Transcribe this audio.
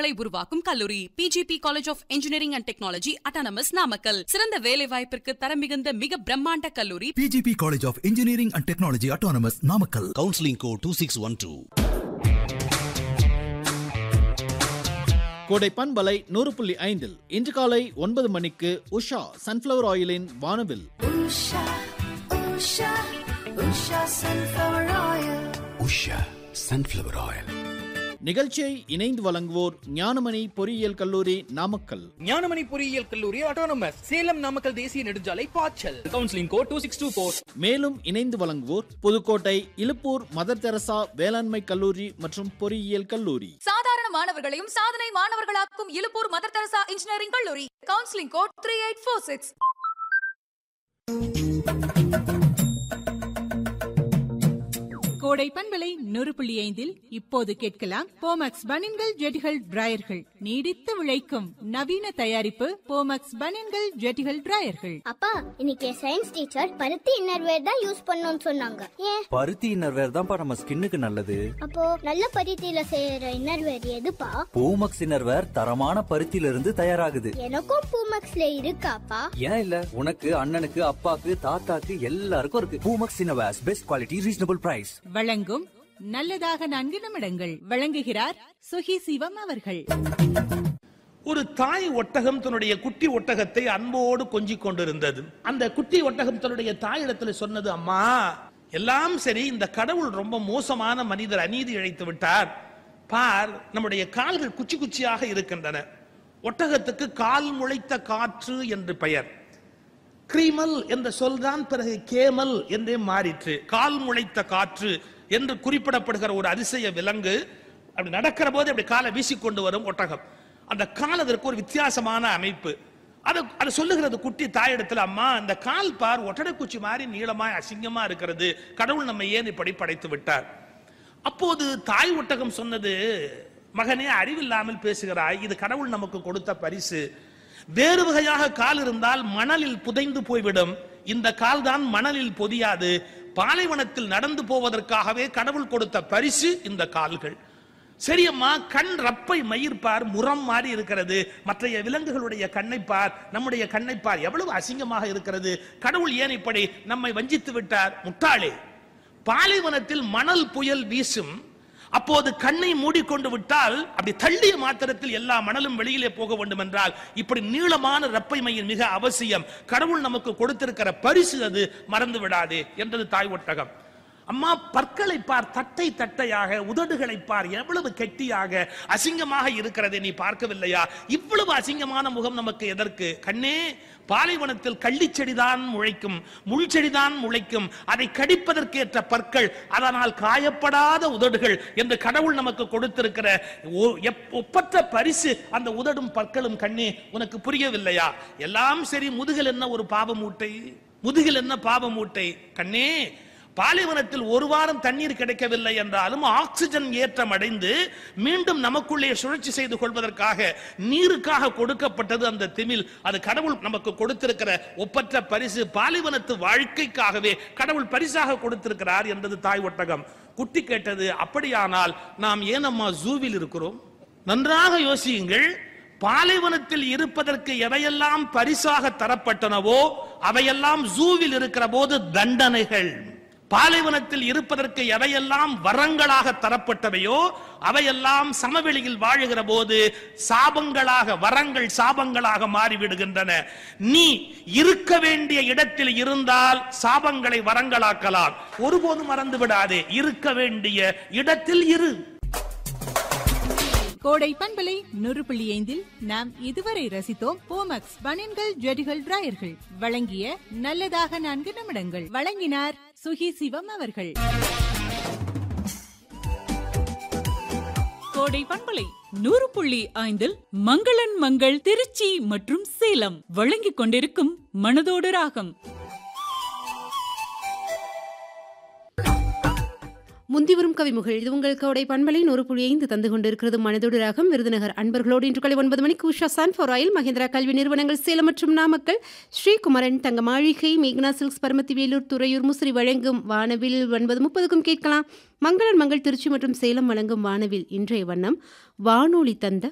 திறமைகளை உருவாக்கும் கல்லூரி PGP college of engineering and technology autonomous Namakkal சிறந்த வேலை வாய்ப்பிற்கு தரம் மிகுந்த மிக பிரம்மாண்ட கல்லூரி PGP College of Engineering and Technology Autonomous Namakkal. counseling code 2612 கோடை பண்பலை நூறு புள்ளி ஐந்தில் இன்று காலை ஒன்பது மணிக்கு உஷா சன்ஃப்ளவர் ஆயிலின் வானவில் Usha, Usha, Usha sunflower oil. Usha sunflower oil நிகழ்ச்சியை இணைந்து வழங்குவோர் ஞானமணி பொறியியல் கல்லூரி நாமக்கல் ஞானமணி பொறியியல் கல்லூரி ஆட்டோனமஸ் சேலம் நாமக்கல் தேசிய நெடுஞ்சாலை பாய்ச்சல் counselling code two six two four மேலும் இணைந்து வழங்குவோர் புதுக்கோட்டை இலுப்பூர் மதர் தெரசா வேளாண்மை கல்லூரி மற்றும் பொறியியல் கல்லூரி சாதாரண மாணவர்களையும் சாதனை மாணவர்களாக்கும் இலுப்பூர் மதர் தெரசா இன்ஜினியரிங் கல்லூரி counselling code three eight four six கோடை பண்பலை நூறு புள்ளி ஐந்தில் இப்போது கேட்கலாம் போமக்ஸ் பனின்கள் ஜெட்டிகள் டிராயர்கள் நீடித்து உழைக்கும் நவீன தயாரிப்பு போமக்ஸ் பனின்கள் ஜெட்டிகள் டிராயர்கள் அப்பா இன்னைக்கு சயின்ஸ் டீச்சர் பருத்தி இன்னர்வேர் தான் யூஸ் பண்ணணும்னு சொன்னாங்க ஏன் பருத்தி இன்னர்வேர் தான்ப்பா நம்ம ஸ்கின்னுக்கு நல்லது அப்போ நல்ல பருத்தியில செய்யற இன்னர்வேர் எதுப்பா பூமக்ஸ் இன்னர்வேர் தரமான பருத்தியில இருந்து தயாராகுது எனக்கும் பூமக்ஸ்ல இருக்காப்பா ஏன் இல்ல உனக்கு அண்ணனுக்கு அப்பாக்கு தாத்தாக்கு எல்லாருக்கும் இருக்கு Poomex innerwears best quality reasonable price வழங்கும் நல்லதாக நான்கு நிமிடங்கள் வழங்குகிறார் சுகி சிவம் அவர்கள் ஒரு தாய் ஒட்டகம் தன்னுடைய குட்டி ஒட்டகத்தை அன்போடு கொஞ்சிக் கொண்டிருந்தது அந்த குட்டி ஒட்டகம் தன்னுடைய தாயிடத்தில் சொன்னது அம்மா எல்லாம் சரி இந்த கடவுள் ரொம்ப மோசமான மனிதர் அநீதி இழைத்து விட்டார் பார் நம்முடைய கால்கள் குச்சி குச்சியாக இருக்கின்றன ஒட்டகத்துக்கு கால் முளைத்த காற்று என்று பெயர் கிரீமல் என்ற சொல்தான் பிறகு கேமல் என்றே மாறிற்று கால் முளைத்த காற்று என்று குறிப்பிடப்படுகிற ஒரு அதிசய விலங்கு அப்படி நடக்கிற போது அப்படி காலை வீசிக்கொண்டு வரும் ஒட்டகம் அந்த கால் அதற்கு ஒரு வித்தியாசமான அமைப்பு அது அது சொல்லுகிறது குட்டி தாயிடத்துல அம்மா இந்த கால் பார் ஒட்டடைக்குச்சி மாதிரி நீளமாய் அசிங்கமா இருக்கிறது கடவுள் நம்ம ஏன் இப்படி படைத்து விட்டார் அப்போது தாய் ஒட்டகம் சொன்னது மகனே அறிவில்லாமல் பேசுகிறாய் இது கடவுள் நமக்கு கொடுத்த பரிசு வேறு வகையாக கால் இருந்தால் மணலில் புதைந்து போய்விடும் இந்த கால் தான் மணலில் பொதியாது பாலைவனத்தில் நடந்து போவதற்காகவே கடவுள் கொடுத்த பரிசு இந்த கால்கள் சரியம்மா கண் ரப்பை மயிர்பார் முரம் மாறி இருக்கிறது மற்றைய விலங்குகளுடைய கண்ணை பார் நம்முடைய கண்ணை பார் எவ்வளவு அசிங்கமாக இருக்கிறது கடவுள் ஏன் இப்படி நம்மை வஞ்சித்து விட்டார் முட்டாளே பாலைவனத்தில் மணல் புயல் வீசும் அப்போது கண்ணை மூடிக்கொண்டு விட்டால் அப்படி தள்ளிய மாத்திரத்தில் எல்லா மணலும் வெளியிலே போக வேண்டும் என்றால் இப்படி நீளமான ரப்பை மையின் மிக அவசியம் கடவுள் நமக்கு கொடுத்திருக்கிற பரிசு அது மறந்து விடாதே என்றது தாய் ஒட்டகம் அம்மா பற்களை பார் தட்டை தட்டையாக உதடுகளை பார் எவ்வளவு கெட்டியாக அசிங்கமாக இருக்கிறதை நீ பார்க்கவில்லையா இவ்வளவு அசிங்கமான முகம் நமக்கு எதற்கு கண்ணே பாலைவனத்தில் கள்ளிச்செடிதான் முளைக்கும் முள் செடிதான் முளைக்கும் அதை கடிப்பதற்கேற்ற பற்கள் அதனால் காயப்படாத உதடுகள் என்று கடவுள் நமக்கு கொடுத்திருக்கிற ஒ- எப்- ஒப்பற்ற பரிசு அந்த உதடும் பற்களும் கண்ணே உனக்கு புரியவில்லையா எல்லாம் சரி முதுகில் என்ன ஒரு பாவ மூட்டை முதுகில் என்ன பாவ மூட்டை கண்ணே பாலைவனத்தில் ஒரு வாரம் தண்ணீர் கிடைக்கவில்லை என்றாலும் ஆக்சிஜன் ஏற்றம் அடைந்து மீண்டும் நமக்குள்ளே சுழற்சி செய்து கொள்வதற்காக நீருக்காக கொடுக்கப்பட்டது அந்த திமில் அது கடவுள் நமக்கு கொடுத்திருக்கிற ஒப்பற்ற பரிசு பாலைவனத்து வாழ்க்கைக்காகவே கடவுள் பரிசாக கொடுத்திருக்கிறார் என்றது தாய் ஒட்டகம் குட்டி கேட்டது அப்படியானால் நாம் ஏன் அம்மா ஜூவில் இருக்கிறோம் நன்றாக யோசியுங்கள் பாலைவனத்தில் இருப்பதற்கு எவையெல்லாம் பரிசாக தரப்பட்டனவோ அவையெல்லாம் ஜூவில் இருக்கிற போது தண்டனைகள் பாலைவனத்தில் இருப்பதற்கு எவையெல்லாம் வரங்களாக தரப்பட்டவையோ அவையெல்லாம் சமவெளியில் வாழுகிற போது சாபங்களாக வரங்கள் சாபங்களாக மாறிவிடுகின்றன நீ இருக்க வேண்டிய இடத்தில் இருந்தால் சாபங்களை வரங்களாக்கலாம் ஒருபோதும் மறந்து விடாதே இருக்க வேண்டிய இடத்தில் இரு கோடை பண்பலை நூறு புள்ளி ஐந்தில் நாம் இதுவரை ரசித்தோம் போமக்ஸ் பனின்கள் ஜெட்டிகள் டிராயர்கள் வழங்கிய நல்லதாக நான்கு நிமிடங்கள் வழங்கினார் சுகி சிவம் அவர்கள் கோடை பண்பலை நூறு புள்ளி ஐந்தில் மங்களன் மங்கள் திருச்சி மற்றும் சேலம் வழங்கிக் கொண்டிருக்கும் மனதோடு ராகம் முந்தி வரும் கவிமுகள் இது உங்கள் கோடை பண்பலை நூறு புள்ளி ஐந்து தந்து கொண்டிருக்கிறது மனதோடு ராகம் விருதுநகர் அன்பர்களோடு இன்று காலை ஒன்பது மணிக்கு உஷா சன்ஃபோர் ஆயில் மகேந்திரா கல்வி நிறுவனங்கள் சேலம் மற்றும் நாமக்கல் ஸ்ரீகுமரன் தங்க மாளிகை மேக்னா சில்க்ஸ் பரமத்தி வேலூர் துறையூர் முசிறி வழங்கும் வானவில் ஒன்பது முப்பதுக்கும் கேட்கலாம் மங்களன் மங்கள் திருச்சி மற்றும் சேலம் வழங்கும் வானவில் இன்றைய வண்ணம் வானொலி தந்த